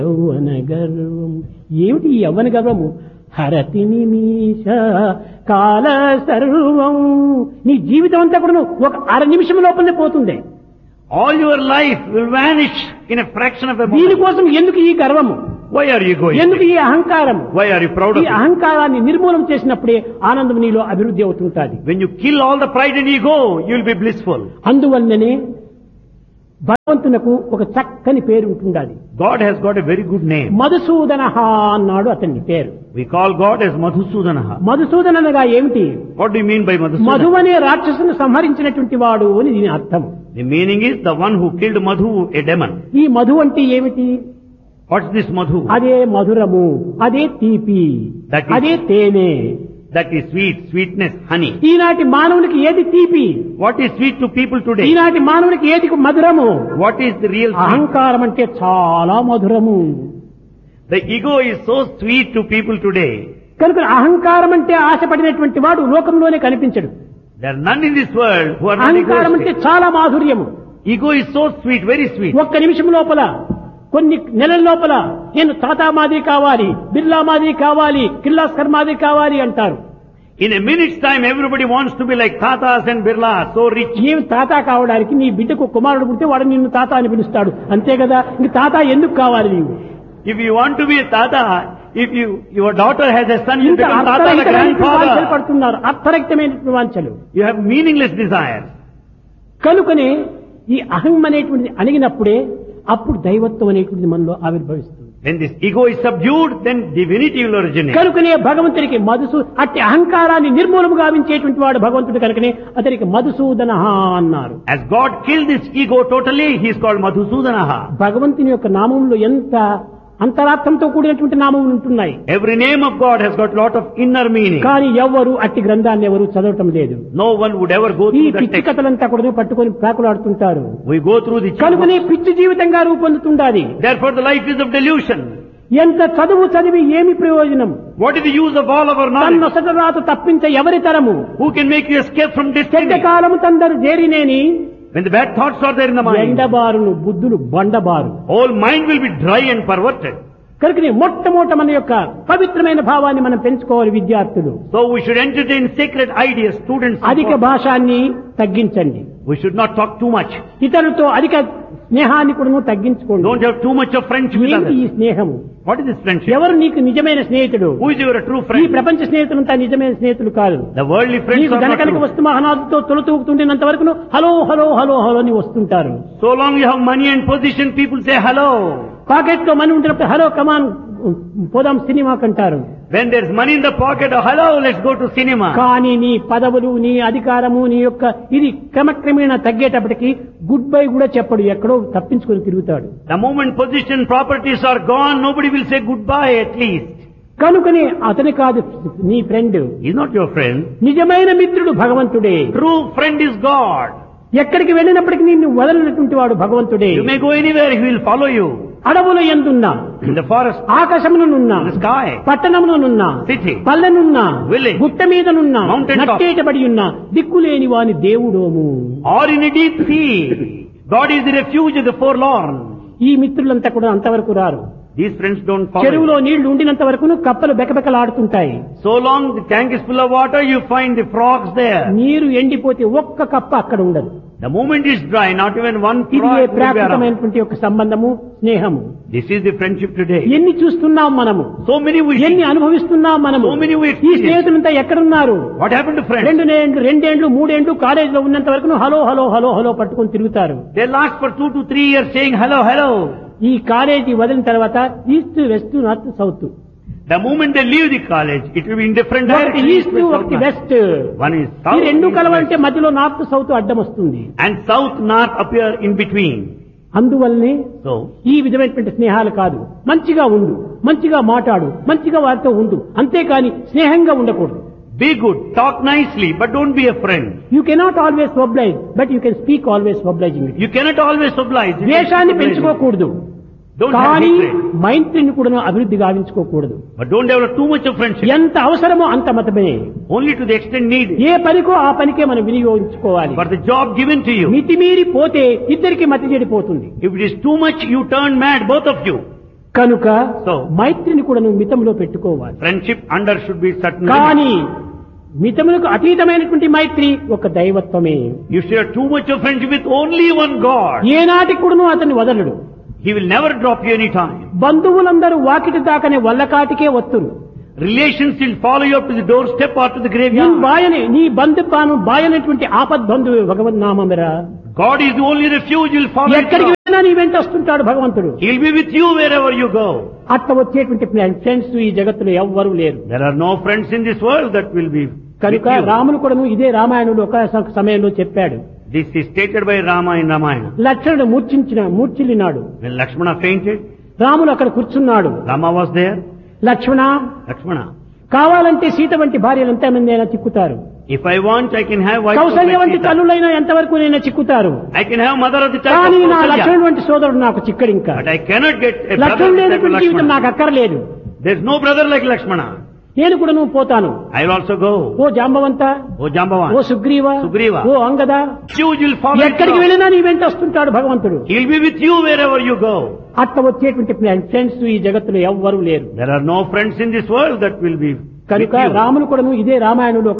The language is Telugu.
యౌవన గర్వం ఏమిటి ఈ యవ్వన గర్వము హరతి నిమిష కాల సర్వం నీ జీవితం అంతా కూడా ఒక అర నిమిషం లోపలనే పోతుంది All your life will vanish in a fraction of a moment. దీనికోసం ఎందుకు ఈ గర్వము Why are you going? ఎందుకు ఈ అహంకారము Why are you proud ఈ of it? అహంకారాన్ని నిర్మూలన చేసినప్పుడే ఆనందం నీలో అభివృద్ధి అవుతుంటాది When you kill all the pride and ego, you will be blissful. అందువల్లనే భగవంతునకు ఒక చక్కని పేరు ఉంటుండాలి God has got a very good name. Madhusudana అన్నాడు అతని పేరు We call God as Madhusudanaha. Madhusudana అనగా ఏమిటి What do you mean by Madhu Madhusudana? అనే రాక్షసును సంహరించినటువంటి వాడు అని దీని అర్థం The meaning is the one who killed Madhu, a demon. ఈ మధు అంటే ఏమిటి What's this Madhu? అదే మధురము అదే తీపి That is- అదే తేనె That is sweet, sweetness, honey. ఈనాటి మానవునికి ఏది తీపి What is sweet to people today? ఈనాటి మానవునికి ఏది మధురము What is the real sweet? అహంకారం అంటే చాలా మధురము The ego is so sweet to people today. కనుక అహంకారం అంటే ఆశపడినటువంటి వాడు లోకంలోనే కనిపించడు There are none in this world who are not అహంకారం అంటే egoistic. చాలా మాధుర్యము Ego is so sweet, very sweet. ఒక్క నిమిషం లోపల కొన్ని నెలల లోపల నేను టాటా మాదిరి కావాలి బిర్లా మాదిరి కావాలి కిర్లాస్కర్ మాదిరి కావాలి అంటారు In a minute's time, everybody wants to be like Tatas and Birla, so rich. ఏమి తాత కావడానికి నీ బిడ్డకు కుమారుడు పుడితే వాడు నిన్ను తాత అని పిలుస్తాడు అంతే కదా ఇంక తాత ఎందుకు కావాలి నీవు If you want to be a Tata, if you, your daughter has a son, you ఇంత become Tata the అర్థరహితమైన వాంఛలు grandfather. పడుతున్నారు అర్థరహితమైన వాంఛలు You have meaningless desires. కనుకనే ఈ అహం అనేటువంటిది అణిగినప్పుడే అప్పుడు దైవత్వం అనేటువంటిది మనలో ఆవిర్భవిస్తుంది When this ego is subdued, then divinity will originate. కనుకనే భగవంతునికి మధుసూ అట్టి అహంకారాన్ని నిర్మూలము గావించేటువంటి వాడు భగవంతుడు కనుకనే అతనికి మధుసూదన అన్నారు As God killed this ego totally, he is called Madhusudanaha. భగవంతుని యొక్క నామంలో ఎంత అంతరార్థంతో కూడినటువంటి నామములు ఉంటున్నాయి Every name of God has got lot of inner meaning. కానీ ఎవ్వరు అట్టి గ్రంథాన్ని ఎవరు చదవటం లేదు No one would ever go ఈ through that పిచ్చి text. కథలంతా కూడా పట్టుకొని ప్రాకులాడుతుంటారు We go through the కనుకనే పిచ్చి జీవితంగా రూపొందుతుండాలి Therefore the life is of delusion. ఎంత చదువు చదివి ఏమి ప్రయోజనం What is the use of all our knowledge? తన్నొసట రాత తప్పించ ఎవరి తరము Who can make you escape from చెడ్డ destiny? కాలము తందరు చేరినేని When the bad thoughts are there in the mind, ఎండబారును బుద్ధులు బండబారు whole mind will be dry and perverted. కనుకనే మొట్టమొదట మన యొక్క పవిత్రమైన భావాన్ని మనం పెంచుకోవాలి విద్యార్థులు So we should entertain sacred ideas, students. అధిక భాషాన్ని తగ్గించండి We should not talk too much. ఇతరులతో అధిక స్నేహాన్ని కూడా తగ్గించుకోండి Don't have too much of friendship with ఏమిటి ఈ others. స్నేహము What is this friendship? ఎవరు నీకు నిజమైన స్నేహితుడు Who is your true ఈ friend? ప్రపంచ స్నేహితులంతా నిజమైన స్నేహితులు కాదు The worldly friends నీకు are not ధనకనక true. వస్తు మహనాథుతో తొలతూగుతుండేంత వరకు హలో హలో హలో హలో అని వస్తుంటారు So long you have money and position, people say hello. Pocket లో మనీ ఉంటున్నప్పుడు హలో కమాన్ పోదాం సినిమాకి అంటారు When there's money in the pocket, oh hello, let's go to cinema. కానీ నీ పదవులు నీ అధికారము నీ యొక్క ఇది క్రమక్రమేణా తగ్గేటప్పటికి గుడ్ బై కూడా చెప్పడు ఎక్కడో తప్పించుకొని తిరుగుతాడు The moment position, properties are gone, nobody will say goodbye at least. కనుకనే అతని కాదు నీ friend He's not your friend. నిజమైన మిత్రుడు భగవంతుడే True friend is God. ఎక్కడికి వెళ్ళినప్పటికీ నిన్ను వదలినటువంటి వాడు భగవంతుడే You may go anywhere, he will follow you. అడవుల ఎందున్నా In the forest, ఆకాశమునున్నా in the sky, పట్టణమునున్నా City. పల్లెనున్నా Village. గుట్ట మీదనున్నా Mountain top. నట్టేటబడి ఉన్నా దిక్కులేని వాని దేవుడోము or in a deep sea. God is the refuge of the forlorn. ఈ మిత్రులంతా కూడా అంతవరకు రారు These friends don't follow. చెరువులో you. నీళ్లు ఉండినంత వరకు కప్పలు బెకబెకలాడుతుంటాయి So long the tank is full of water, you find the frogs there. నీరు ఎండిపోతే ఒక్క కప్ప అక్కడ ఉండదు The moment is dry, not even one ఇది frog will be around. ప్రాకృతమైనటువంటి యొక్క సంబంధము స్నేహము This is the friendship today. ఎన్ని చూస్తున్నాం మనము So many we ఎన్ని see. అనుభవిస్తున్నాం మనము So many we ఈ experience. స్నేహితులంతా ఎక్కడున్నారు What happened to friends? రెండు ఏండ్లు రెండేండ్లు మూడేండ్లు కాలేజీలో ఉన్నంత వరకు హలో హలో హలో హలో పట్టుకొని తిరుగుతారు They last for two to three years saying hello, hello. ఈ కాలేజీ వదిలిన తర్వాత east west north south The moment they leave the college, it will be in different ఒకటి directions. ఈస్ట్ with ఒకటి south, west north. One is ఈ south, రెండు east, కలవంటే west. మధ్యలో నార్త్ సౌత్ అడ్డం వస్తుంది and south, north appear in between. అందువల్లనే So, ఈ విధమైనటువంటి స్నేహాలు కాదు మంచిగా ఉండు మంచిగా మాట్లాడు మంచిగా వారితో ఉండు అంతేకాని స్నేహంగా ఉండకూడదు be good, talk nicely, but don't be a friend. You cannot always oblige but you can speak always obliging You cannot always oblige. You ద్వేషాన్ని can speak పెంచుకోకూడదు Don't have కానీ hatred. మైత్రిని కూడా అభివృద్ధి గావించుకోకూడదు But don't develop too much of friendship. ఎంత అవసరమో అంత మతమే Only to the extent needed. ఏ పనికో ఆ పనికే మనం వినియోగించుకోవాలి For the job given to you. మితిమీరి పోతే ఇద్దరికి మతి చెడిపోతుంది If it is too much, you turn mad, both of you. కనుక So- మైత్రిని కూడా నువ్వు మితంలో పెట్టుకోవాలి Friendship under should be certain limits. కానీ మితములకు అతీతమైనటువంటి మైత్రి ఒక దైవత్వమే You share too much of friendship with only one God. ఏనాటికి కూడాను అతన్ని వదలడు He will never drop you any time. బంధువులందరూ Vakiti దాకనే వల్లకాటికే వత్తురు Relations will follow you up to the doorstep or to the నీ graveyard. బాయని నీ బంధు Banu బాయనటువంటి ఆపద్బంధువు భగవన్నామరా God is the only refuge will follow ఎక్కడికి you. వెళ్ళినా నీ వెంట వస్తుంటాడు భగవంతుడు He will be with you wherever you go. అట్లా వచ్చేటువంటి ఫ్రెండ్స్ ఈ జగత్తులో ఎవ్వరూ లేరు There are no friends in this world that will be with కనుక you. రాముడు కూడాను ఇదే రామాయణుడు ఒక స- సమయంలో చెప్పాడు This is stated by Rama in Ramayana. లక్ష్మణుడు మూర్ఛించిన మూర్ఛిల్లినాడు When Lakshmana fainted, రాముడు అక్కడ కూర్చున్నాడు Rama was there. Lakshmana Lakshmana, కావాలంటే సీత వంటి భార్యలు ఎంతమంది అయినా చిక్కుతారు if I want, I can have wife of Kaushalya like వంటి Sita. తల్లులైనా ఎంతవరకు నైనా చిక్కుతారు I can have mother of the type కానీ of నా Kausalya. లక్ష్మణుడు వంటి సోదరుడు నాకు చిక్కడు ఇంకా But I cannot get a brother లక్ష్మణుడు of the type of లేనటువంటి జీవితం నాకు Lakshmana. అక్కర్లేదు There's no brother like Lakshmana. నేను కూడా నువ్వు పోతాను I will also go. Oh Jambavanta O Jambavan. Oh Sugriva Sugriva. Oh Angada Refuge will follow ఎక్కడికి you. వెళ్ళినా నీ వెంట వస్తుంటాడు భగవంతుడు He'll be with you wherever you go. అట్లా వచ్చేటువంటి ఫ్రెండ్స్ ఈ జగత్తులో ఎవ్వరూ లేరు There are no friends in this world that will be with కనుక you. రాముడు కూడాను ఇదే రామాయణుడు